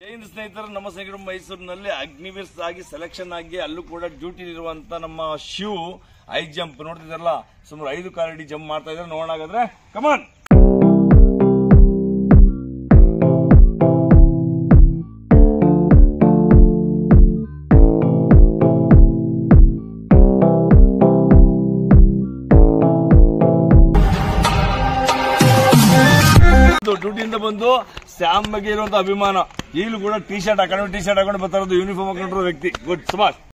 ಜೈನ್ ಸ್ನೇಹಿತರು ನಮ್ಮ ಸ್ನೇಹಿತರು ಮೈಸೂರಿನಲ್ಲಿ ಅಗ್ನಿವೀರ್ ಆಗಿ ಸೆಲೆಕ್ಷನ್ ಆಗಿ ಅಲ್ಲೂ ಕೂಡ ಡ್ಯೂಟಿ ಇರುವಂತ ನಮ್ಮ ಶಿವ್ ಐ ಜಂಪ್ ನೋಡ್ತಿದಾರಲ್ಲ ಸುಮಾರು ಐದು ಕಾಲಡಿ ಜಂಪ್ ಮಾಡ್ತಾ ಇದ್ದಾರೆ ನೋಡೋಣ ಹಾಗಾದ್ರೆ ಕಮಾನ್ ಡ್ಯೂಟಿಯಿಂದ ಬಂದು ಸ್ಯಾಮ್ ಬಗ್ಗೆ ಇರುವಂತ ಅಭಿಮಾನ ಈಗಲೂ ಕೂಡ ಟಿ ಶರ್ಟ್ ಹಾಕೊಂಡು ಟಿ ಶರ್ಟ್ ಹಾಕೊಂಡು ಬರ್ತಾ ಇರೋದು ಯೂನಿಫಾರ್ಮ್ ಹಾಕೊಂಡಿರೋ ವ್ಯಕ್ತಿ ಗುಡ್ ಸುಭಾಷ್